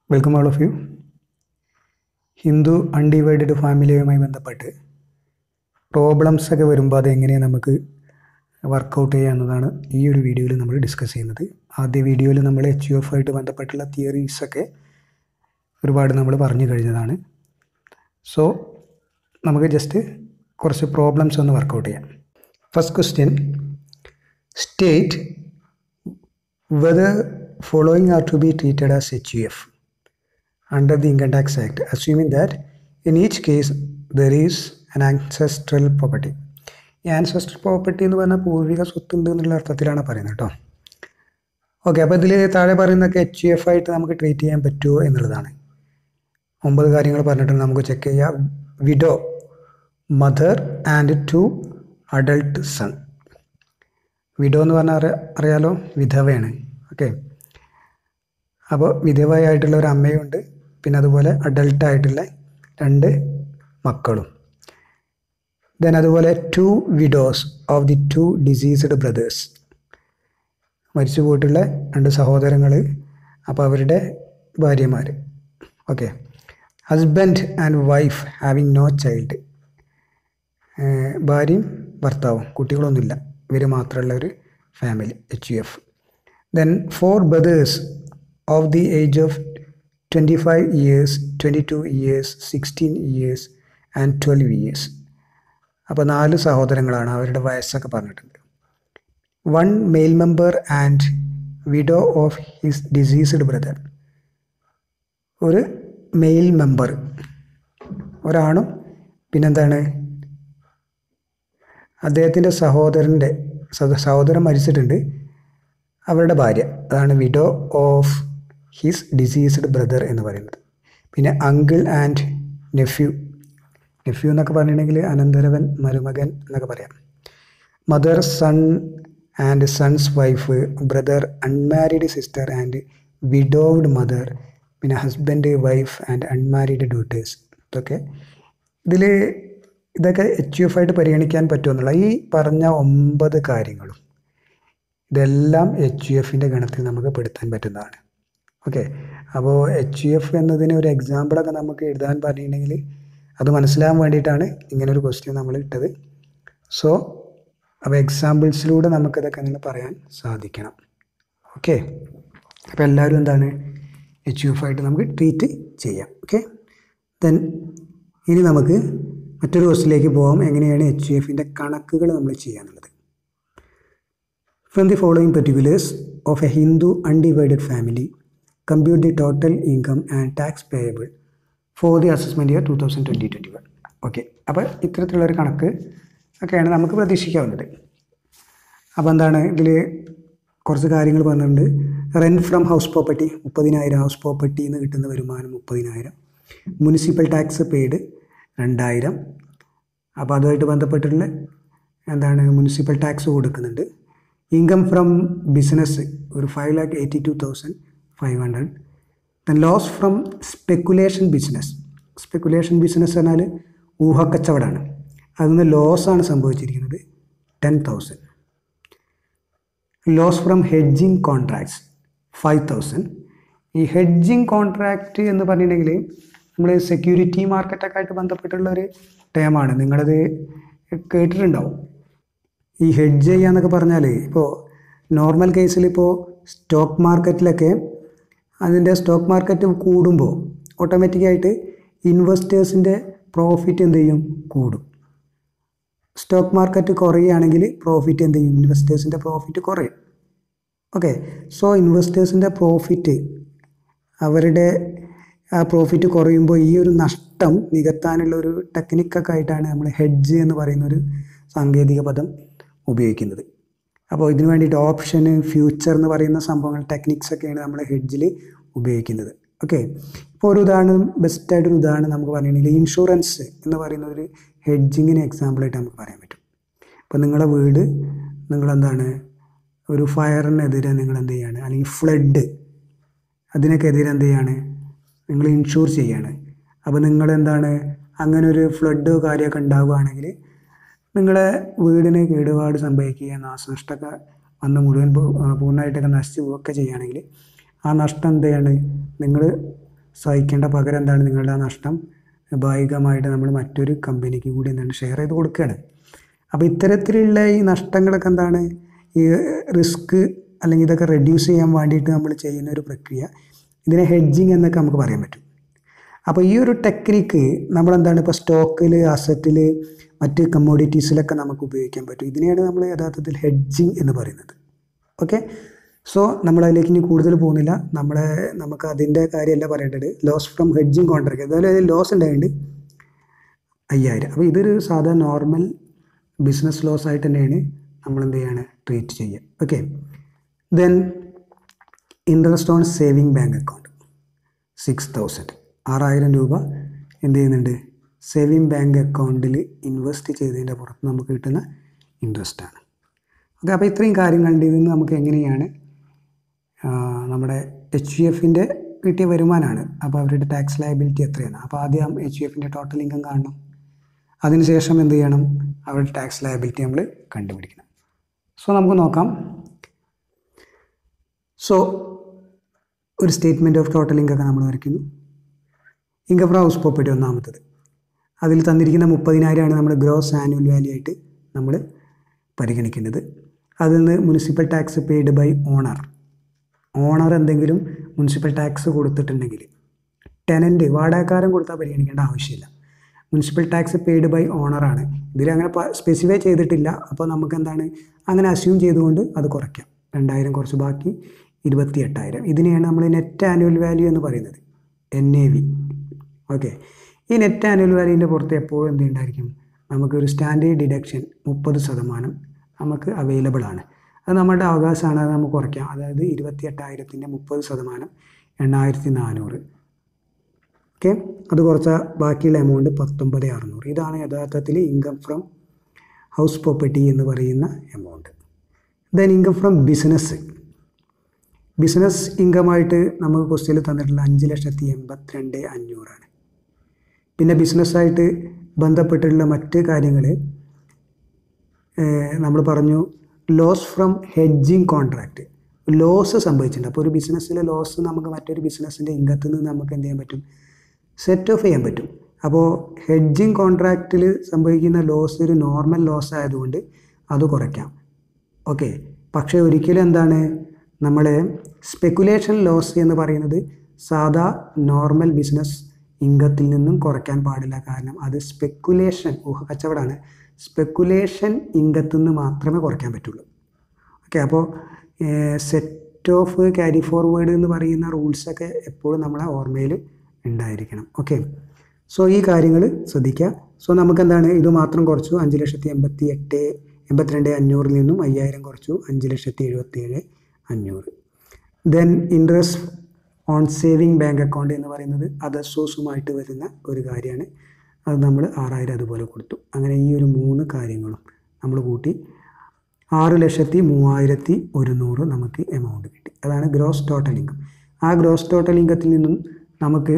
Welcome all of you Hindu undivided ഫാമിലിയുമായി ബന്ധപ്പെട്ട് problems ഒക്കെ വരുമ്പോൾ അത് എങ്ങനെയാണ് നമുക്ക് വർക്കൗട്ട് ചെയ്യുക എന്നതാണ് ഈ ഒരു വീഡിയോയിൽ നമ്മൾ ഡിസ്കസ് ചെയ്യുന്നത് ആദ്യ വീഡിയോയിൽ നമ്മൾ എച്ച് യു എഫ് ആയിട്ട് ബന്ധപ്പെട്ടുള്ള തിയറീസൊക്കെ ഒരുപാട് നമ്മൾ പറഞ്ഞു കഴിഞ്ഞതാണ് സോ നമുക്ക് ജസ്റ്റ് കുറച്ച് പ്രോബ്ലംസ് ഒന്ന് വർക്കൗട്ട് ചെയ്യാം first question state whether following are to be treated as HUF under the Income Tax Act, assuming that in each case there is an ancestral property. ഈ ആൻസസ്റ്റർ പ്രോപ്പർട്ടി എന്ന് പറഞ്ഞാൽ പൂർവിക സ്വത്തുണ്ട് എന്നുള്ള അർത്ഥത്തിലാണ് പറയുന്നത് കേട്ടോ ഓക്കെ അപ്പോൾ ഇതിൽ താഴെ പറയുന്നതൊക്കെ എച്ച് യു എഫ് ആയിട്ട് നമുക്ക് ട്രീറ്റ് ചെയ്യാൻ പറ്റുമോ എന്നുള്ളതാണ് ഒമ്പത് കാര്യങ്ങൾ പറഞ്ഞിട്ടുണ്ട് നമുക്ക് ചെക്ക് ചെയ്യാം widow mother and two adult son widow എന്ന് പറഞ്ഞാൽ അറിയ അറിയാലോ വിധവയാണ് ഓക്കെ അപ്പോൾ വിധവയായിട്ടുള്ള ഒരു അമ്മയുണ്ട് പിന്നെ അതുപോലെ അഡൾട്ടായിട്ടുള്ള രണ്ട് മക്കളും ദെൻ അതുപോലെ two widows of the two deceased brothers മരിച്ചു പോയിട്ടുള്ള രണ്ട് സഹോദരങ്ങൾ അപ്പോൾ അവരുടെ ഭാര്യമാർ okay husband and wife having no child ഭാര്യയും ഭർത്താവും കുട്ടികളൊന്നുമില്ല ഇവർ മാത്രമുള്ള ഒരു family H U F then four brothers of the age of twenty five years twenty two years sixteen years and twelve years അപ്പോൾ നാല് സഹോദരങ്ങളാണ് അവരുടെ വയസ്സൊക്കെ പറഞ്ഞിട്ടുണ്ട് one male member and widow of his deceased brother ഒരു mail member ഒരാണും പിന്നെന്താണ് അദ്ദേഹത്തിൻ്റെ സഹോദരൻ്റെ സഹോദരൻ മരിച്ചിട്ടുണ്ട് അവരുടെ ഭാര്യ അതാണ് widow of his deceased brother എന്ന് പറയുന്നത് പിന്നെ അങ്കിൾ ആൻഡ് നെഫ്യൂ നെഫ്യൂ എന്നൊക്കെ പറഞ്ഞിട്ടുണ്ടെങ്കിൽ അനന്തരവൻ മരുമകൻ എന്നൊക്കെ പറയാം mother son and sons wife brother unmarried sister and widowed mother പിന്നെ husband wife and unmarried daughters ഇതൊക്കെ ഇതിൽ ഇതൊക്കെ എച്ച് യു എഫ് ആയിട്ട് പരിഗണിക്കാൻ പറ്റുമെന്നുള്ള ഈ പറഞ്ഞ ഒമ്പത് കാര്യങ്ങളും ഇതെല്ലാം എച്ച് യു എഫിൻ്റെ ഗണത്തിൽ നമുക്ക് പെടുത്താൻ പറ്റുന്നതാണ് ഓക്കെ അപ്പോൾ എച്ച് യു എഫ് എന്നതിന് ഒരു എക്സാമ്പിളൊക്കെ നമുക്ക് എഴുതാൻ പറഞ്ഞിട്ടുണ്ടെങ്കിൽ അത് മനസ്സിലാകാൻ വേണ്ടിയിട്ടാണ് ഇങ്ങനെ ഒരു ക്വസ്റ്റ്യൻ നമ്മൾ ഇട്ടത് സോ അപ്പോൾ എക്സാമ്പിൾസിലൂടെ നമുക്കിതൊക്കെ അങ്ങനെ പറയാൻ സാധിക്കണം ഓക്കെ അപ്പോൾ എല്ലാവരും എന്താണ് എച്ച് യു എഫ് ആയിട്ട് നമുക്ക് ട്രീറ്റ് ചെയ്യാം ഓക്കെ ദെൻ ഇനി നമുക്ക് മറ്റൊരു ക്വസ്റ്റിലേക്ക് പോകാം എങ്ങനെയാണ് എച്ച് യു എഫിൻ്റെ കണക്കുകൾ നമ്മൾ ചെയ്യാന്നുള്ളത് from the following particulars of a Hindu undivided family compute the total income and tax payable for the assessment year two thousand twenty twenty one okay അപ്പോൾ ഇത്തരത്തിലുള്ളൊരു കണക്ക് ഒക്കെയാണ് നമുക്ക് പ്രതീക്ഷിക്കാവുന്നത് അപ്പോൾ എന്താണ് ഇതിൽ കുറച്ച് കാര്യങ്ങൾ പറഞ്ഞിട്ടുണ്ട് റെൻറ്റ് ഫ്രം ഹൗസ് പ്രോപ്പർട്ടി മുപ്പതിനായിരം ഹൗസ് പ്രോപ്പർട്ടിയിൽ നിന്ന് കിട്ടുന്ന വരുമാനം മുപ്പതിനായിരം മുനിസിപ്പൽ ടാക്സ് പെയ്ഡ് രണ്ടായിരം അപ്പോൾ അതുമായിട്ട് ബന്ധപ്പെട്ടിട്ടുള്ള എന്താണ് മുനിസിപ്പൽ ടാക്സ് കൊടുക്കുന്നുണ്ട് ഇൻകം ഫ്രം ബിസിനസ് ഒരു five lakh eighty two thousand five hundred then loss from speculation business speculation business പറഞ്ഞാൽ ഊഹക്കച്ചവടമാണ് അതിൽ നിന്ന് ലോസാണ് സംഭവിച്ചിരിക്കുന്നത് ten thousand loss from hedging contracts five thousand ഈ ഹെഡ്ജിങ് കോൺട്രാക്റ്റ് എന്ന് പറഞ്ഞിട്ടുണ്ടെങ്കിൽ നമ്മൾ സെക്യൂരിറ്റി മാർക്കറ്റൊക്കെ ആയിട്ട് ബന്ധപ്പെട്ടുള്ള ഒരു ടേമാണ് നിങ്ങളത് കേട്ടിട്ടുണ്ടാവും ഈ ഹെഡ്ജ് ചെയ്യുക എന്നൊക്കെ പറഞ്ഞാൽ ഇപ്പോൾ നോർമൽ കേസിൽ ഇപ്പോൾ സ്റ്റോക്ക് മാർക്കറ്റിലൊക്കെ അതിൻ്റെ സ്റ്റോക്ക് മാർക്കറ്റ് കൂടുമ്പോൾ ഓട്ടോമാറ്റിക്കായിട്ട് ഇൻവെസ്റ്റേഴ്സിൻ്റെ പ്രോഫിറ്റ് എന്ത് ചെയ്യും കൂടും സ്റ്റോക്ക് മാർക്കറ്റ് കുറയുകയാണെങ്കിൽ പ്രോഫിറ്റ് എന്ത് ചെയ്യും ഇൻവെസ്റ്റേഴ്സിൻ്റെ പ്രോഫിറ്റ് കുറയും ഓക്കെ സോ ഇൻവെസ്റ്റേഴ്സിൻ്റെ പ്രോഫിറ്റ് അവരുടെ ആ പ്രോഫിറ്റ് കുറയുമ്പോൾ ഈ ഒരു നഷ്ടം നികത്താനുള്ള ഒരു ടെക്നിക്കൊക്കെ ആയിട്ടാണ് നമ്മൾ ഹെഡ്ജ് എന്ന് പറയുന്ന ഒരു സാങ്കേതിക പദം ഉപയോഗിക്കുന്നത് അപ്പോൾ ഇതിനു വേണ്ടിയിട്ട് ഓപ്ഷന് ഫ്യൂച്ചർ എന്ന് പറയുന്ന സംഭവങ്ങൾ ടെക്നിക്സ് ഒക്കെയാണ് നമ്മൾ ഹെഡ്ജിൽ ഉപയോഗിക്കുന്നത് ഓക്കെ ഇപ്പോൾ ഒരു ഉദാഹരണം ബെസ്റ്റായിട്ടൊരു ഉദാഹരണം നമുക്ക് പറയുകയാണെങ്കിൽ ഇൻഷുറൻസ് എന്ന് പറയുന്ന ഒരു ഹെഡ്ജിങ്ങിന് എക്സാമ്പിളായിട്ട് നമുക്ക് പറയാൻ പറ്റും ഇപ്പോൾ നിങ്ങളുടെ വീട് നിങ്ങളെന്താണ് ഒരു ഫയറിനെതിരെ നിങ്ങൾ എന്ത് ചെയ്യാണ് അല്ലെങ്കിൽ ഫ്ലഡ് അതിനൊക്കെതിരെ എന്ത് ചെയ്യാണ് നിങ്ങൾ ഇൻഷൂർ ചെയ്യാണ് അപ്പോൾ നിങ്ങൾ എന്താണ് അങ്ങനെ ഒരു ഫ്ലഡ് കാര്യമൊക്കെ ഉണ്ടാവുകയാണെങ്കിൽ നിങ്ങളെ വീടിന് കേടുപാട് സംഭവിക്കുക നാശനഷ്ടമൊക്കെ വന്ന് മുഴുവൻ പൂ- പൂർണ്ണമായിട്ടൊക്കെ നശിച്ചു പോവുകയൊക്കെ ചെയ്യുകയാണെങ്കിൽ ആ നഷ്ടം എന്ത് ചെയ്യാണ് നിങ്ങൾ സഹിക്കേണ്ട പകരം എന്താണ് നിങ്ങളുടെ ആ നഷ്ടം ഭാഗികമായിട്ട് നമ്മൾ മറ്റൊരു കമ്പനിക്ക് കൂടി എന്താണ് ഷെയർ ചെയ്ത് കൊടുക്കുകയാണ് അപ്പോൾ ഇത്തരത്തിലുള്ള ഈ നഷ്ടങ്ങളൊക്കെ എന്താണ് ഈ റിസ്ക് അല്ലെങ്കിൽ ഇതൊക്കെ റെഡ്യൂസ് ചെയ്യാൻ വേണ്ടിയിട്ട് നമ്മൾ ചെയ്യുന്ന ഒരു പ്രക്രിയ ഇതിനെ ഹെഡ്ജിങ് എന്നൊക്കെ നമുക്ക് പറയാൻ പറ്റും അപ്പോൾ ഈ ഒരു ടെക്നിക്ക് നമ്മളെന്താണ് ഇപ്പോൾ സ്റ്റോക്കിൽ അസറ്റിൽ മറ്റ് കമ്മോഡിറ്റീസിലൊക്കെ നമുക്ക് ഉപയോഗിക്കാൻ പറ്റും ഇതിനെയാണ് നമ്മൾ യഥാർത്ഥത്തിൽ ഹെഡ്ജിങ് എന്ന് പറയുന്നത് ഓക്കെ സോ നമ്മളതിലേക്ക് ഇനി കൂടുതൽ പോകുന്നില്ല നമ്മളെ നമുക്ക് അതിൻ്റെ കാര്യമല്ല പറയേണ്ടത് ലോസ് ഫ്രം ഹെഡ്ജിങ് കോൺട്രാക്ട് എന്തായാലും അതിൽ ലോസ് ഉണ്ടായിട്ടുണ്ട് അയ്യായിരം അപ്പോൾ ഇതൊരു സാധാ നോർമൽ ബിസിനസ് ലോസ് ആയിട്ട് തന്നെയാണ് നമ്മൾ എന്ത് ചെയ്യാണ് ട്രീറ്റ് ചെയ്യുക okay then interest on saving bank account six thousand ആറായിരം രൂപ എന്ത് ചെയ്യുന്നുണ്ട് സേവിങ് ബാങ്ക് അക്കൗണ്ടിൽ ഇൻവെസ്റ്റ് ചെയ്തതിൻ്റെ പുറത്ത് നമുക്ക് കിട്ടുന്ന ഇൻട്രസ്റ്റ് ആണ് ഓക്കെ അപ്പോൾ ഇത്രയും കാര്യങ്ങളുണ്ട് ഇതിൽ നിന്ന് നമുക്ക് എങ്ങനെയാണ് ആ, നമ്മുടെ എച്ച് യു എഫിൻ്റെ കിട്ടിയ വരുമാനമാണ് അപ്പോൾ അവരുടെ ടാക്സ് ലയബിലിറ്റി എത്രയാണ് അപ്പോൾ ആദ്യം എച്ച് യു എഫിൻ്റെ ടോട്ടൽ ഇൻകം കാണണം അതിനുശേഷം എന്ത് ചെയ്യണം അവരുടെ ടാക്സ് ലയബിലിറ്റി നമ്മൾ കണ്ടുപിടിക്കണം സോ നമുക്ക് നോക്കാം സോ ഒരു സ്റ്റേറ്റ്മെൻറ്റ് ഓഫ് ടോട്ടൽ ഇൻകം ഒക്കെ നമ്മൾ വരയ്ക്കുന്നു ഇൻകം ഫ്രം ഹൗസ് പ്രോപ്പർട്ടി ഒന്നാമത്തത് അതിൽ തന്നിരിക്കുന്ന മുപ്പതിനായിരമാണ് നമ്മൾ ഗ്രോസ് ആനുവൽ വാല്യൂ ആയിട്ട് നമ്മൾ പരിഗണിക്കേണ്ടത് അതിൽ നിന്ന് municipal tax paid by owner owner എന്തെങ്കിലും മുനിസിപ്പൽ ടാക്സ് കൊടുത്തിട്ടുണ്ടെങ്കിൽ ടെനൻറ്റ് വാടകക്കാരൻ കൊടുത്താൽ പരിഗണിക്കേണ്ട ആവശ്യമില്ല മുനിസിപ്പൽ ടാക്സ് പെയ്ഡ് ബൈ ഓണറാണ് ഇതിൽ അങ്ങനെ സ്പെസിഫൈ ചെയ്തിട്ടില്ല അപ്പോൾ നമുക്ക് എന്താണ് അങ്ങനെ അസ്യൂം ചെയ്തുകൊണ്ട് അത് കുറയ്ക്കാം രണ്ടായിരം കുറച്ച് ബാക്കി ഇരുപത്തി എട്ടായിരം ഇതിനെയാണ് നമ്മൾ നെറ്റ് ആനുവൽ വാല്യൂ എന്ന് പറയുന്നത് എൻ എ വി ഓക്കെ ഈ നെറ്റ് ആനുവൽ വാല്യൂവിൻ്റെ പുറത്ത് എപ്പോഴും എന്ത് ഉണ്ടായിരിക്കും നമുക്കൊരു സ്റ്റാൻഡേർഡ് ഡിഡക്ഷൻ മുപ്പത് ശതമാനം നമുക്ക് അവൈലബിൾ ആണ് അത് നമ്മുടെ അവകാശമാണ് അത് നമുക്ക് കുറയ്ക്കാം അതായത് ഇരുപത്തി എട്ടായിരത്തിൻ്റെ മുപ്പത് ശതമാനം എണ്ണായിരത്തി നാനൂറ് ഓക്കെ അത് കുറച്ച ബാക്കിയുള്ള എമൗണ്ട് പത്തൊമ്പത് അറുന്നൂറ് ഇതാണ് യഥാർത്ഥത്തിൽ ഇൻകം ഫ്രം ഹൗസ് പ്രോപ്പർട്ടി എന്ന് പറയുന്ന amount then income from business business ഇൻകമായിട്ട് നമുക്ക് ക്വസ്റ്റ്യനിൽ തന്നിട്ടുള്ള അഞ്ച് ലക്ഷത്തി എൺപത്തിരണ്ട് അഞ്ഞൂറാണ് പിന്നെ ബിസിനസ്സായിട്ട് ബന്ധപ്പെട്ടിട്ടുള്ള മറ്റ് കാര്യങ്ങൾ നമ്മൾ പറഞ്ഞു loss from hedging contract loss സംഭവിച്ചിട്ടുണ്ട് അപ്പോൾ ഒരു ബിസിനസ്സിലെ ലോസ് നമുക്ക് മറ്റൊരു ബിസിനസ്സിൻ്റെ ഇൻകത്തിൽ നിന്ന് നമുക്ക് എന്ത് ചെയ്യാൻ പറ്റും സെറ്റ് ഓഫ് ചെയ്യാൻ പറ്റും അപ്പോൾ ഹെഡ്ജിങ് കോൺട്രാക്റ്റിൽ സംഭവിക്കുന്ന ലോസ് ഒരു നോർമൽ ലോസ് ആയതുകൊണ്ട് അത് കുറയ്ക്കാം ഓക്കെ പക്ഷേ ഒരിക്കലും എന്താണ് നമ്മൾ സ്പെക്കുലേഷൻ ലോസ് എന്ന് പറയുന്നത് സാധാ നോർമൽ ബിസിനസ് ഇൻകത്തിൽ നിന്നും കുറയ്ക്കാൻ പാടില്ല കാരണം അത് സ്പെക്കുലേഷൻ ഊഹ കച്ചവടമാണ് സ്പെക്കുലേഷൻ ഇൻകത്തിൽ നിന്ന് മാത്രമേ കുറയ്ക്കാൻ പറ്റുള്ളൂ ഓക്കെ അപ്പോൾ സെറ്റ് ഓഫ് ക്യാരി ഫോർവേഡ് എന്ന് പറയുന്ന റൂൾസൊക്കെ എപ്പോഴും നമ്മളെ ഓർമ്മയിൽ ഉണ്ടായിരിക്കണം ഓക്കെ സോ ഈ കാര്യങ്ങൾ ശ്രദ്ധിക്കുക സോ നമുക്ക് എന്താണ് ഇത് മാത്രം കുറച്ചു അഞ്ച് ലക്ഷത്തി എൺപത്തി എട്ട് എൺപത്തിരണ്ട് അഞ്ഞൂറിൽ നിന്നും അയ്യായിരം കുറച്ചു അഞ്ച് ലക്ഷത്തി എഴുപത്തി ഏഴ് അഞ്ഞൂറ് then interest on saving bank account എന്ന് പറയുന്നത് അതർ സോഴ്സുമായിട്ട് വരുന്ന ഒരു കാര്യമാണ് അത് നമ്മൾ ആറായിരം അതുപോലെ കൊടുത്തു അങ്ങനെ ഈ ഒരു മൂന്ന് കാര്യങ്ങളും നമ്മൾ കൂട്ടി ആറ് ലക്ഷത്തി മൂവായിരത്തി ഒരുന്നൂറ് നമുക്ക് എമൗണ്ട് കിട്ടി അതാണ് ഗ്രോസ് ടോട്ടൽ ഇൻകം ആ ഗ്രോസ് ടോട്ടൽ ഇൻകത്തിൽ നിന്നും നമുക്ക്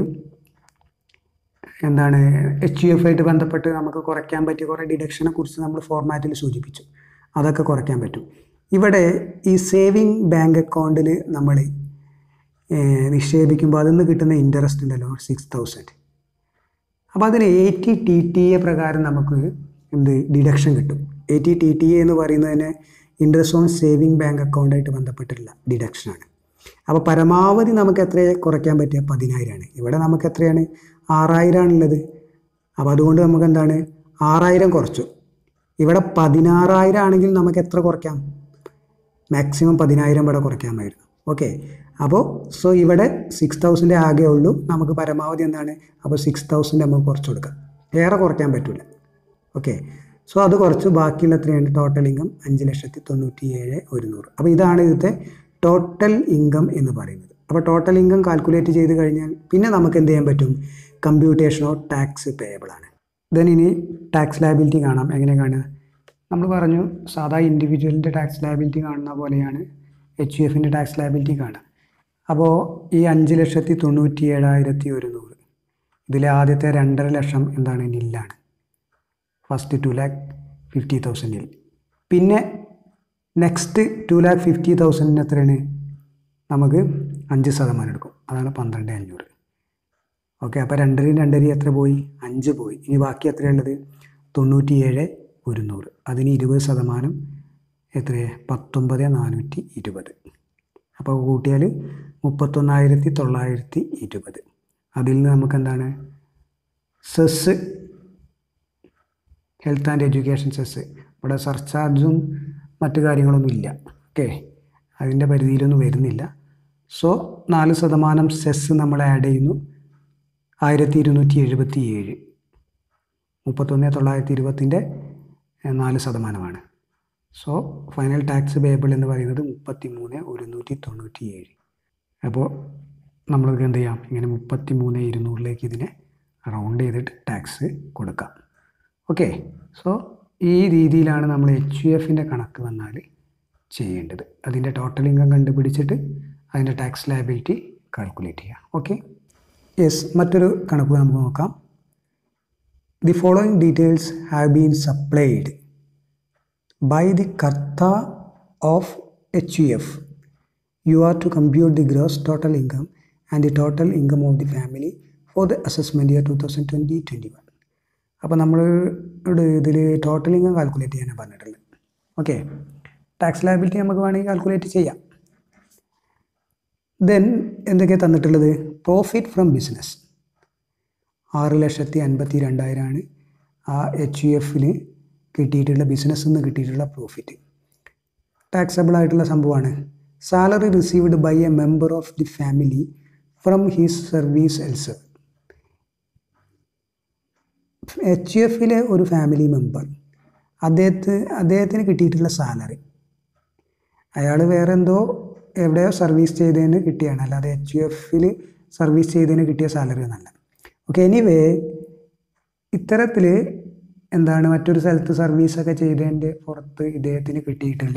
എന്താണ് എച്ച് യു എഫ് ആയിട്ട് ബന്ധപ്പെട്ട് നമുക്ക് കുറയ്ക്കാൻ പറ്റിയ കുറേ ഡിഡക്ഷനെ കുറിച്ച് നമ്മൾ ഫോർമാറ്റിൽ സൂചിപ്പിച്ചു അതൊക്കെ കുറയ്ക്കാൻ പറ്റും ഇവിടെ ഈ സേവിങ് ബാങ്ക് അക്കൗണ്ടിൽ നമ്മൾ നിക്ഷേപിക്കുമ്പോൾ അതിൽ നിന്ന് കിട്ടുന്ന ഇൻട്രസ്റ്റ് ഉണ്ടല്ലോ സിക്സ് തൗസൻഡ് അപ്പോൾ അതിന് എയ്റ്റി ടി ടി എ പ്രകാരം നമുക്ക് എന്ത് ഡിഡക്ഷൻ കിട്ടും എയ്റ്റി ടി ടി എ എന്ന് പറയുന്നതിന് ഇൻട്രസ്റ്റ് ഓൺ സേവിങ് ബാങ്ക് അക്കൗണ്ടായിട്ട് ബന്ധപ്പെട്ടിട്ടുള്ള ഡിഡക്ഷനാണ് അപ്പോൾ പരമാവധി നമുക്ക് എത്ര കുറയ്ക്കാൻ പറ്റുക പതിനായിരമാണ് ഇവിടെ നമുക്ക് എത്രയാണ് ആറായിരമാണുള്ളത് അപ്പോൾ അതുകൊണ്ട് നമുക്ക് എന്താണ് ആറായിരം കുറച്ചു ഇവിടെ പതിനാറായിരം ആണെങ്കിൽ നമുക്ക് എത്ര കുറയ്ക്കാം മാക്സിമം പതിനായിരം ഇവിടെ കുറയ്ക്കാമായിരുന്നു ഓക്കെ അപ്പോൾ സോ ഇവിടെ സിക്സ് തൗസൻഡ് ആകെ ഉള്ളൂ നമുക്ക് പരമാവധി എന്താണ് അപ്പോൾ സിക്സ് തൗസൻഡ് നമുക്ക് കുറച്ച് കൊടുക്കാം ഏറെ കുറയ്ക്കാൻ പറ്റില്ല ഓക്കെ സോ അത് കുറച്ച് ബാക്കിയുള്ള എത്രയാണ് ടോട്ടൽ ഇൻകം അഞ്ച് ലക്ഷത്തി തൊണ്ണൂറ്റി ഏഴ് ഒരുന്നൂറ് അപ്പോൾ ഇതാണ് ഇവിടുത്തെ ടോട്ടൽ ഇൻകം എന്ന് പറയുന്നത് അപ്പോൾ ടോട്ടൽ ഇൻകം കാൽക്കുലേറ്റ് ചെയ്ത് കഴിഞ്ഞാൽ പിന്നെ നമുക്ക് എന്ത് ചെയ്യാൻ പറ്റും കമ്പ്യൂട്ടേഷൻ ഓഫ് ടാക്സ് പേയബിൾ ആണ് ദെൻ ഇനി ടാക്സ് ലയബിലിറ്റി കാണാം എങ്ങനെ കാണുക നമ്മൾ പറഞ്ഞു സാധാ ഇൻഡിവിജ്വലിൻ്റെ ടാക്സ് ലയബിലിറ്റി കാണുന്ന പോലെയാണ് എച്ച് യു എഫിൻ്റെ ടാക്സ് ലയബിലിറ്റി കാണുക അപ്പോൾ ഈ അഞ്ച് ലക്ഷത്തി തൊണ്ണൂറ്റി ഏഴായിരത്തി ഒരുന്നൂറ് ഇതിലെ ആദ്യത്തെ രണ്ടര ലക്ഷം എന്താണ് നില്ലാണ് ഫസ്റ്റ് ടു ലാക്ക് ഫിഫ്റ്റി തൗസൻഡിൽ പിന്നെ നെക്സ്റ്റ് ടു ലാക്ക് ഫിഫ്റ്റി തൗസൻഡിന് എത്രയാണ് നമുക്ക് അഞ്ച് ശതമാനം എടുക്കും അതാണ് പന്ത്രണ്ട് അഞ്ഞൂറ് ഓക്കെ അപ്പോൾ രണ്ടരയും രണ്ടരയും എത്ര പോയി അഞ്ച് പോയി ഇനി ബാക്കി എത്രയുള്ളത് തൊണ്ണൂറ്റിയേഴ് ഒരുന്നൂറ് അതിന് ഇരുപത് ശതമാനം എത്ര പത്തൊമ്പത് നാനൂറ്റി ഇരുപത് അപ്പോൾ കൂട്ടിയാൽ മുപ്പത്തൊന്നായിരത്തി തൊള്ളായിരത്തി ഇരുപത് അതിൽ നിന്ന് നമുക്ക് എന്താണ് cess health and education cess ഇവിടെ സർചാർജും മറ്റു കാര്യങ്ങളൊന്നും ഇല്ല ഓക്കെ അതിൻ്റെ പരിധിയിലൊന്നും വരുന്നില്ല സോ നാല് ശതമാനം സെസ് നമ്മൾ ആഡ് ചെയ്യുന്നു ആയിരത്തി ഇരുന്നൂറ്റി എഴുപത്തി ഏഴ് മുപ്പത്തൊന്ന് തൊള്ളായിരത്തി ഇരുപത്തിൻ്റെ നാല് ശതമാനമാണ് സോ ഫൈനൽ ടാക്സ് പേബിൾ എന്ന് പറയുന്നത് മുപ്പത്തി മൂന്ന് ഒരുന്നൂറ്റി തൊണ്ണൂറ്റി ഏഴ് അപ്പോൾ നമ്മൾക്ക് എന്ത് ചെയ്യാം ഇങ്ങനെ മുപ്പത്തി മൂന്ന് ഇരുന്നൂറിലേക്ക് ഇതിനെ റൗണ്ട് ചെയ്തിട്ട് ടാക്സ് കൊടുക്കാം ഓക്കെ സോ ഈ രീതിയിലാണ് നമ്മൾ എച്ച് യു എഫിൻ്റെ കണക്ക് വന്നാൽ ചെയ്യേണ്ടത് അതിൻ്റെ ടോട്ടൽ ഇൻകം കണ്ടുപിടിച്ചിട്ട് അതിൻ്റെ ടാക്സ് ലയബിലിറ്റി കാൽക്കുലേറ്റ് ചെയ്യാം ഓക്കെ യെസ് മറ്റൊരു കണക്ക് നമുക്ക് നോക്കാം the following details have been supplied by the Karta of HUF. You are to compute the gross total income and the total income of the family for the assessment year 2020-21. അപ്പോൾ നമ്മൾ ഇതിൽ total income calculate ചെയ്യാനാണ് പറഞ്ഞിട്ടുള്ളത് okay tax liability നമുക്ക് വേണമെങ്കിൽ calculate ചെയ്യാം then എന്തൊക്കെയാണ് തന്നിട്ടുള്ളത് പ്രോഫിറ്റ് ഫ്രം ബിസിനസ് ആറ് ലക്ഷത്തി അൻപത്തി രണ്ടായിരമാണ് ആ എച്ച് യു എഫിൽ കിട്ടിയിട്ടുള്ള ബിസിനസ്സിൽ നിന്ന് കിട്ടിയിട്ടുള്ള പ്രോഫിറ്റ് ടാക്സബിൾ ആയിട്ടുള്ള സംഭവമാണ് salary received by a member of the family from his service എൽസർ എച്ച് യു എഫിലെ ഒരു ഫാമിലി മെമ്പർ അദ്ദേഹത്തിന് അദ്ദേഹത്തിന് കിട്ടിയിട്ടുള്ള സാലറി അയാൾ വേറെ എന്തോ എവിടെയോ സർവീസ് ചെയ്തതിന് കിട്ടിയാണ് അല്ലാതെ എച്ച് യു എഫിൽ സർവീസ് ചെയ്തതിന് കിട്ടിയ സാലറി എന്നല്ല ഓക്കെ എനിവേ ഇത്തരത്തിൽ എന്താണ് മറ്റൊരു സ്ഥലത്ത് സർവീസൊക്കെ ചെയ്തതിൻ്റെ പുറത്ത് ഇദ്ദേഹത്തിന് കിട്ടിയിട്ടുള്ള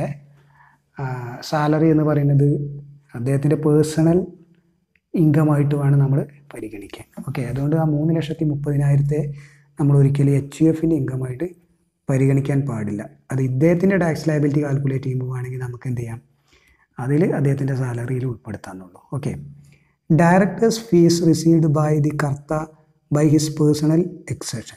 സാലറി എന്ന് പറയുന്നത് അദ്ദേഹത്തിൻ്റെ പേഴ്സണൽ ഇൻകമായിട്ട് വേണം നമ്മൾ പരിഗണിക്കാൻ ഓക്കെ അതുകൊണ്ട് ആ മൂന്ന് ലക്ഷത്തി മുപ്പതിനായിരത്തെ നമ്മൾ ഒരിക്കലും എച്ച് യു എഫിൻ്റെ ഇൻകമായിട്ട് പരിഗണിക്കാൻ പാടില്ല അത് ഇദ്ദേഹത്തിൻ്റെ ടാക്സ് ലയബിലിറ്റി കാൽക്കുലേറ്റ് ചെയ്യുമ്പോൾ വേണമെങ്കിൽ നമുക്ക് എന്ത് ചെയ്യാം അതിൽ അദ്ദേഹത്തിൻ്റെ സാലറിയിൽ ഉൾപ്പെടുത്താമെന്നുള്ളൂ okay directors fees received by the Karta by his personal exertion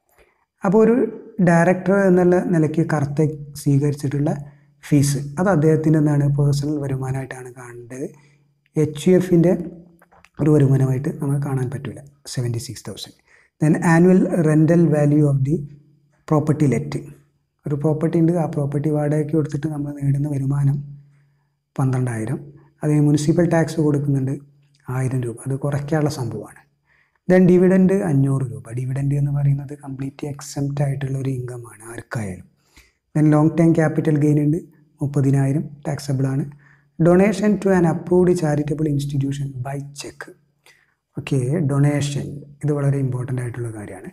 അപ്പോൾ ഒരു ഡയറക്ടർ എന്നുള്ള നിലയ്ക്ക് കർത്ത സ്വീകരിച്ചിട്ടുള്ള ഫീസ് അത് അദ്ദേഹത്തിൻ്റെ എന്താണ് പേഴ്സണൽ വരുമാനമായിട്ടാണ് കാണേണ്ടത് എച്ച് യു എഫിൻ്റെ ഒരു വരുമാനമായിട്ട് നമുക്ക് കാണാൻ പറ്റില്ല seventy six thousand then annual rental value of the property let ഒരു പ്രോപ്പർട്ടി ഉണ്ട് ആ പ്രോപ്പർട്ടി വാടകയ്ക്ക് കൊടുത്തിട്ട് നമ്മൾ നേടുന്ന വരുമാനം പന്ത്രണ്ടായിരം അതിന് മുനിസിപ്പൽ ടാക്സ് കൊടുക്കുന്നുണ്ട് ആയിരം രൂപ അത് കുറയ്ക്കാനുള്ള സംഭവമാണ് ദെൻ ഡിവിഡൻഡ് അഞ്ഞൂറ് രൂപ ഡിവിഡൻഡ് എന്ന് പറയുന്നത് കംപ്ലീറ്റ് എക്സെപ്റ്റ് ആയിട്ടുള്ള ഒരു ഇൻകമാണ് ആർക്കായാലും then long time capital gain ഉണ്ട് മുപ്പതിനായിരം ടാക്സബിൾ ആണ് donation to an approved charitable institution by cheque okay donation ഇത് വളരെ ഇമ്പോർട്ടൻ്റ് ആയിട്ടുള്ള കാര്യമാണ്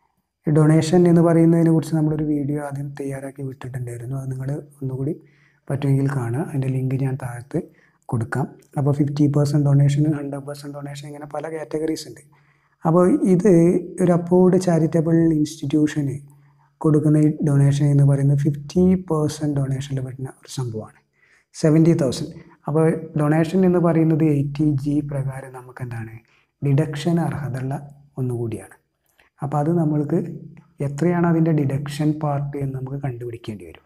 ഡൊണേഷൻ എന്ന് പറയുന്നതിനെ കുറിച്ച് നമ്മളൊരു വീഡിയോ ആദ്യം തയ്യാറാക്കി വിട്ടിട്ടുണ്ടായിരുന്നു അത് നിങ്ങൾ ഒന്നുകൂടി പറ്റുമെങ്കിൽ കാണുക അതിൻ്റെ ലിങ്ക് ഞാൻ താഴത്ത് കൊടുക്കാം അപ്പോൾ fifty percent donation hundred percent donation ഇങ്ങനെ പല കാറ്റഗറീസ് ഉണ്ട് അപ്പോൾ ഇത് ഒരു അപ്രൂവ്ഡ് ചാരിറ്റബിൾ ഇൻസ്റ്റിറ്റ്യൂഷന് കൊടുക്കുന്ന ഈ ഡൊണേഷൻ എന്ന് പറയുന്നത് ഫിഫ്റ്റി പെർസെൻറ്റ് ഡൊണേഷനിൽ വരുന്ന ഒരു സംഭവമാണ് സെവൻറ്റി തൗസൻഡ് അപ്പോൾ ഡൊണേഷൻ എന്ന് പറയുന്നത് എയ്റ്റി ജി പ്രകാരം നമുക്ക് എന്താണ് ഡിഡക്ഷൻ അർഹതയുള്ള ഒന്നുകൂടിയാണ് അപ്പോൾ അത് നമ്മൾക്ക് എത്രയാണ് അതിൻ്റെ ഡിഡക്ഷൻ പാർട്ട് എന്ന് നമുക്ക് കണ്ടുപിടിക്കേണ്ടി വരും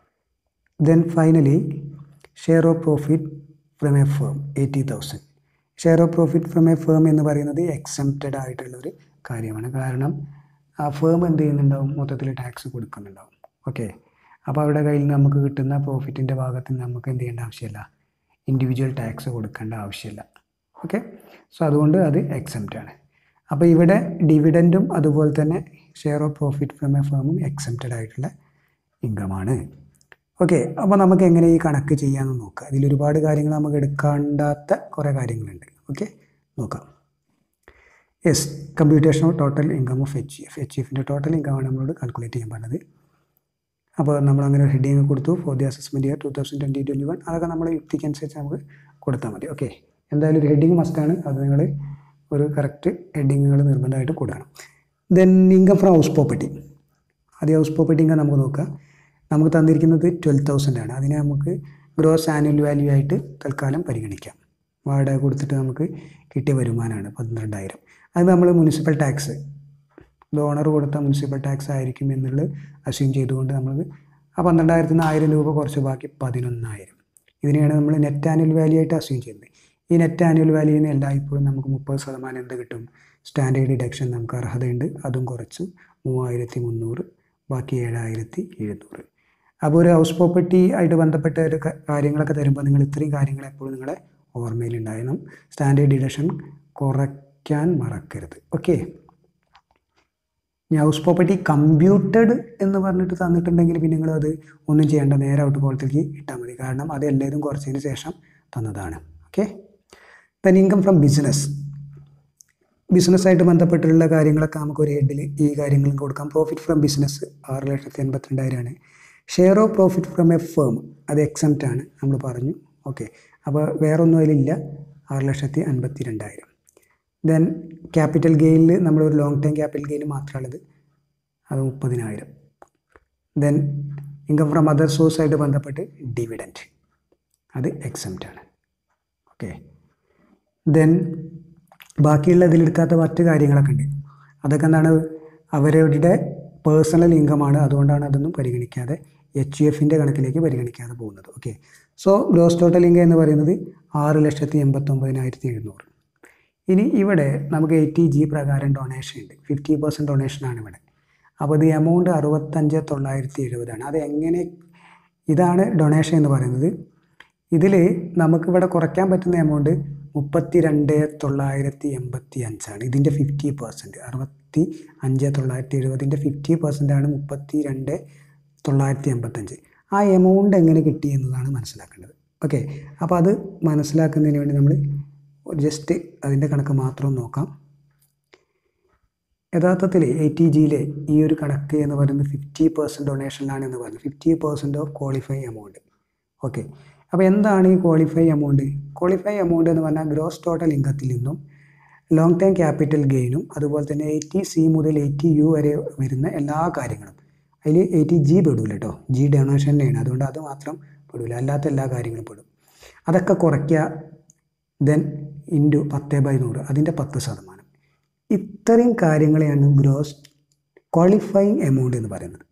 then finally share of profit from a firm eighty thousand share of profit from a firm എന്ന് പറയുന്നത് എക്സംപ്റ്റഡ് ആയിട്ടുള്ളൊരു കാര്യമാണ് കാരണം ആ ഫേം എന്ത് ചെയ്യുന്നുണ്ടാവും മൊത്തത്തിൽ ടാക്സ് കൊടുക്കുന്നുണ്ടാവും ഓക്കെ അപ്പോൾ അവരുടെ കയ്യിൽ നിന്ന് നമുക്ക് കിട്ടുന്ന പ്രോഫിറ്റിൻ്റെ ഭാഗത്ത് നിന്ന് നമുക്ക് എന്ത് ചെയ്യേണ്ട ആവശ്യമില്ല ഇൻഡിവിജ്വൽ ടാക്സ് കൊടുക്കേണ്ട ആവശ്യമില്ല ഓക്കെ സോ അതുകൊണ്ട് അത് എക്സംപ്റ്റ് ആണ് അപ്പോൾ ഇവിടെ ഡിവിഡൻറ്റും അതുപോലെ തന്നെ share of profit from a ഫേമും എക്സംപ്റ്റഡ് ആയിട്ടുള്ള ഇൻകമാണ് ഓക്കെ അപ്പോൾ നമുക്ക് എങ്ങനെ ഈ കണക്ക് ചെയ്യാമെന്ന് നോക്കാം ഇതിൽ ഒരുപാട് കാര്യങ്ങൾ നമുക്ക് എടുക്കാണ്ടാത്ത കുറേ കാര്യങ്ങളുണ്ട് ഓക്കെ നോക്കാം yes computation of total income of H F H എഫിൻ്റെ ടോട്ടൽ ഇൻകമാണ് നമ്മളോട് കാൽക്കുലേറ്റ് ചെയ്യാൻ പറഞ്ഞത് അപ്പോൾ നമ്മൾ അങ്ങനെ ഒരു ഹെഡിങ് കൊടുത്തു for the assessment year two thousand twenty twenty one അതൊക്കെ നമ്മൾ യുക്തിക്കനുസരിച്ച് നമുക്ക് കൊടുത്താൽ മതി ഓക്കെ എന്തായാലും ഒരു ഹെഡിങ് മസ്റ്റാണ് അത് നിങ്ങൾ ഒരു കറക്റ്റ് ഹെഡിങ്ങുകൾ നിർബന്ധമായിട്ട് കൊടുക്കണം then income from house property ആദ്യം ഹൗസ് പ്രോപ്പർട്ടി ഇൻകം നമുക്ക് നോക്കാം നമുക്ക് തന്നിരിക്കുന്നത് ട്വൽവ് തൗസൻഡ് ആണ് അതിനെ നമുക്ക് ഗ്രോസ് ആനുവൽ വാല്യൂ ആയിട്ട് തൽക്കാലം പരിഗണിക്കാം വാടക കൊടുത്തിട്ട് നമുക്ക് കിട്ടിയ വരുമാനമാണ് പന്ത്രണ്ടായിരം അത് നമ്മൾ മുനിസിപ്പൽ ടാക്സ് ഇത് ഓണർ കൊടുത്ത മുനിസിപ്പൽ ടാക്സ് ആയിരിക്കും എന്നുള്ളത് അസ്യൂം ചെയ്തുകൊണ്ട് നമ്മൾ ആ പന്ത്രണ്ടായിരത്തിൽ നിന്ന് ആയിരം രൂപ കുറച്ച് ബാക്കി പതിനൊന്നായിരം ഇതിനെയാണ് നമ്മൾ നെറ്റ് ആനുവൽ വാല്യൂ ആയിട്ട് അസ്യൂം ചെയ്യുന്നത് ഈ നെറ്റ് ആനുവൽ വാല്യൂന്ന് എല്ലായ്പ്പോഴും നമുക്ക് മുപ്പത് ശതമാനം എന്ത് കിട്ടും സ്റ്റാൻഡേർഡ് ഡിഡക്ഷൻ നമുക്ക് അർഹതയുണ്ട് അതും കുറച്ചു മൂവായിരത്തി മുന്നൂറ് ബാക്കി ഏഴായിരത്തി എഴുന്നൂറ് അപ്പോൾ ഒരു ഹൗസ് പ്രോപ്പർട്ടി ആയിട്ട് ബന്ധപ്പെട്ട ഒരു ക- കാര്യങ്ങളൊക്കെ തരുമ്പോൾ നിങ്ങൾ ഇത്രയും കാര്യങ്ങൾ എപ്പോഴും നിങ്ങളെ ഓർമ്മയിലുണ്ടായിരുന്നു സ്റ്റാൻഡേർഡ് ഡിഡക്ഷൻ കുറയ്ക്കാൻ മറക്കരുത് ഓക്കെ ഇനി ഹൗസ് പ്രോപ്പർട്ടി കമ്പ്യൂട്ടഡ് എന്ന് പറഞ്ഞിട്ട് തന്നിട്ടുണ്ടെങ്കിൽ പിന്നെ നിങ്ങൾ അത് ഒന്നും ചെയ്യേണ്ട നേരെ ഔട്ട് കോളത്തിലേക്ക് ഇട്ടാൽ മതി കാരണം അത് എല്ലാതും കുറച്ചതിന് ശേഷം തന്നതാണ് okay then income from business ബിസിനസ്സായിട്ട് ബന്ധപ്പെട്ടുള്ള കാര്യങ്ങളൊക്കെ നമുക്ക് ഒരു ഹെഡിൽ ഈ കാര്യങ്ങളും കൊടുക്കാം പ്രോഫിറ്റ് ഫ്രം ബിസിനസ് ആറ് ലക്ഷത്തി എൺപത്തിരണ്ടായിരമാണ് share of profit from a firm അത് എക്സംപ്റ്റ് ആണ് നമ്മൾ പറഞ്ഞു ഓക്കെ അപ്പോൾ വേറൊന്നും അതിലില്ല ആറ് ലക്ഷത്തി അൻപത്തി രണ്ടായിരം ദെൻ ക്യാപിറ്റൽ ഗെയിനിൽ നമ്മളൊരു ലോങ് ടൈം ക്യാപിറ്റൽ ഗെയിൻ മാത്രമുള്ളത് അത് മുപ്പതിനായിരം ദെൻ ഇൻകം ഫ്രം അതർ സോഴ്സായിട്ട് ബന്ധപ്പെട്ട് ഡിവിഡൻറ്റ് അത് എക്സംപ്റ്റ് ആണ് ഓക്കെ ദെൻ ബാക്കിയുള്ള ഇതിലെടുക്കാത്ത മറ്റ് കാര്യങ്ങളൊക്കെ ഉണ്ട് അതൊക്കെ എന്താണ് അവരുടെ പേഴ്സണൽ ഇൻകമാണ് അതുകൊണ്ടാണ് അതൊന്നും പരിഗണിക്കാതെ എച്ച് യു എഫിൻ്റെ കണക്കിലേക്ക് പരിഗണിക്കാതെ പോകുന്നത് okay so gross total income എന്ന് പറയുന്നത് ആറ് ലക്ഷത്തി എൺപത്തൊമ്പതിനായിരത്തി എഴുന്നൂറ് ഇനി ഇവിടെ നമുക്ക് എയ്റ്റി ജി പ്രകാരം ഡൊണേഷൻ ഉണ്ട് ഫിഫ്റ്റി പെർസെൻറ്റ് ഡൊണേഷനാണ് ഇവിടെ അപ്പോൾ ഇത് എമൗണ്ട് അറുപത്തഞ്ച് തൊള്ളായിരത്തി എഴുപതാണ് അത് എങ്ങനെ ഇതാണ് ഡൊണേഷൻ എന്ന് പറയുന്നത് ഇതിൽ നമുക്കിവിടെ കുറയ്ക്കാൻ പറ്റുന്ന എമൗണ്ട് മുപ്പത്തി രണ്ട് തൊള്ളായിരത്തി എൺപത്തി അഞ്ചാണ് ഇതിൻ്റെ ഫിഫ്റ്റി പെർസെൻറ്റ് അറുപത്തി അഞ്ച് തൊള്ളായിരത്തി എഴുപതിൻ്റെ ഫിഫ്റ്റി പെർസെൻ്റ് ആണ് മുപ്പത്തി രണ്ട് തൊള്ളായിരത്തി എൺപത്തഞ്ച് ആ എമൗണ്ട് എങ്ങനെ കിട്ടി എന്നതാണ് മനസ്സിലാക്കേണ്ടത് ഓക്കെ അപ്പോൾ അത് മനസ്സിലാക്കുന്നതിന് വേണ്ടി നമ്മൾ ജസ്റ്റ് അതിൻ്റെ കണക്ക് മാത്രം നോക്കാം യഥാർത്ഥത്തിൽ എ ടി ജിയിലെ ഈ ഒരു കണക്ക് എന്ന് പറയുന്നത് ഫിഫ്റ്റി പെർസെൻറ്റ് ഡൊണേഷനിലാണ് എന്ന് പറയുന്നത് fifty percent of qualify amount okay അപ്പോൾ എന്താണ് ഈ ക്വാളിഫൈ എമൗണ്ട് ക്വാളിഫൈ എമൗണ്ട് എന്ന് പറഞ്ഞാൽ ഗ്രോസ് ടോട്ടൽ ഇൻകത്തിൽ നിന്നും ലോങ് ടൈം ക്യാപിറ്റൽ ഗെയിനും അതുപോലെ തന്നെ എയ്റ്റി സി മുതൽ എയ്റ്റി യു വരെ വരുന്ന എല്ലാ കാര്യങ്ങളും അതിൽ എയ്റ്റി ജി പെടില്ല കേട്ടോ ജി ഡൊണേഷൻ തന്നെയാണ് അതുകൊണ്ട് അത് മാത്രം പെടില്ല അല്ലാത്ത എല്ലാ കാര്യങ്ങളും പെടും അതൊക്കെ കുറയ്ക്കുക ദെൻ ഇൻറ്റു പത്ത് ബൈ നൂറ് അതിൻ്റെ പത്ത് ശതമാനം ഇത്രയും കാര്യങ്ങളെയാണ് ഗ്രോസ് ക്വാളിഫൈങ് എമൗണ്ട് എന്ന് പറയുന്നത്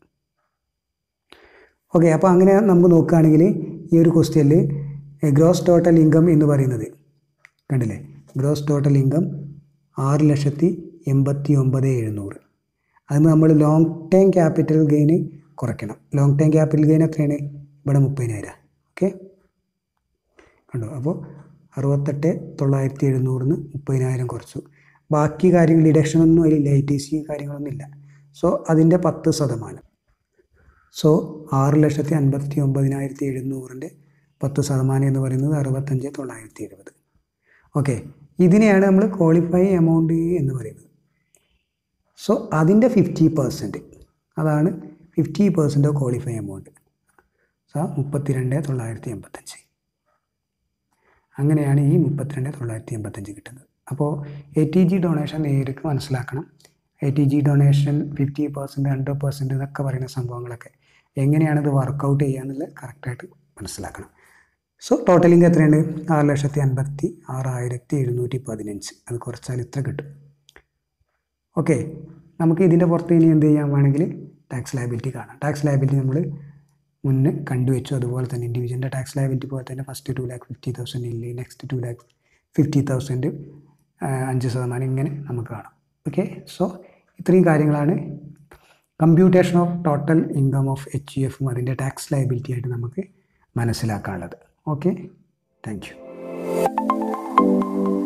ഓക്കെ അപ്പോൾ അങ്ങനെ നമുക്ക് നോക്കുകയാണെങ്കിൽ ഈ ഒരു ക്വസ്റ്റ്യനിൽ ഗ്രോസ് ടോട്ടൽ ഇൻകം എന്ന് പറയുന്നത് കണ്ടില്ലേ ഗ്രോസ് ടോട്ടൽ ഇൻകം ആറ് ലക്ഷത്തി എൺപത്തി ഒമ്പത് എഴുന്നൂറ് അത് നമ്മൾ ലോങ് ടൈം ക്യാപിറ്റൽ ഗെയിന് കുറയ്ക്കണം ലോങ് ടൈം ക്യാപിറ്റൽ ഗെയിൻ എത്രയാണ് ഇവിടെ മുപ്പതിനായിരം ഓക്കെ കണ്ടോ അപ്പോൾ അറുപത്തെട്ട് തൊള്ളായിരത്തി എഴുന്നൂറിന് മുപ്പതിനായിരം കുറച്ചു ബാക്കി കാര്യങ്ങൾ ഡിഡക്ഷനൊന്നും അതിലില്ല ഐ ടി സി കാര്യങ്ങളൊന്നും ഇല്ല സോ അതിൻ്റെ പത്ത് ശതമാനം സോ ആറ് ലക്ഷത്തി അൻപത്തി ഒമ്പതിനായിരത്തി എഴുന്നൂറിൻ്റെ പത്ത് ശതമാനം എന്ന് പറയുന്നത് അറുപത്തഞ്ച് തൊള്ളായിരത്തി എഴുപത് ഓക്കെ ഇതിനെയാണ് നമ്മൾ ക്വാളിഫൈ എമൗണ്ട് എന്ന് പറയുന്നത് സോ അതിൻ്റെ ഫിഫ്റ്റി പെർസെൻറ്റ് അതാണ് fifty percent of qualify amount so മുപ്പത്തിരണ്ട് തൊള്ളായിരത്തി എൺപത്തഞ്ച് അങ്ങനെയാണ് ഈ മുപ്പത്തിരണ്ട് തൊള്ളായിരത്തി എൺപത്തഞ്ച് കിട്ടുന്നത് അപ്പോൾ എ ടി ജി ഡൊണേഷൻ നേരിട്ട് മനസ്സിലാക്കണം eighty G donation fifty percent hundred percent എന്നൊക്കെ പറയുന്ന സംഭവങ്ങളൊക്കെ എങ്ങനെയാണ് ഇത് വർക്കൗട്ട് ചെയ്യുക എന്നുള്ളത് കറക്റ്റായിട്ട് മനസ്സിലാക്കണം സോ ടോട്ടലിംഗ് എത്രയുണ്ട് ആറ് ലക്ഷത്തി അൻപത്തി ആറായിരത്തി എഴുന്നൂറ്റി പതിനഞ്ച് അത് കുറച്ചാൽ ഇത്ര കിട്ടും ഓക്കെ നമുക്ക് ഇതിൻ്റെ പുറത്ത് ഇനി എന്ത് ചെയ്യാൻ വേണമെങ്കിൽ ടാക്സ് ലയബിലിറ്റി കാണാം ടാക്സ് ലയബിലിറ്റി നമ്മൾ മുന്നേ കണ്ടുവച്ചു അതുപോലെ തന്നെ ഇൻഡിവിജ്വലിൻ്റെ ടാക്സ് ലയബിലിറ്റി പോലെ തന്നെ first two lakh fifty thousand ഇല്ലേ next two lakh fifty thousand അഞ്ച് ശതമാനം ഇങ്ങനെ നമുക്ക് കാണാം ഓക്കെ സോ ഇത്രയും കാര്യങ്ങളാണ് computation of total income of H U എഫും അതിൻ്റെ ടാക്സ് ലയബിലിറ്റി ആയിട്ട് നമുക്ക് മനസ്സിലാക്കാനുള്ളത് ഓക്കെ താങ്ക് യു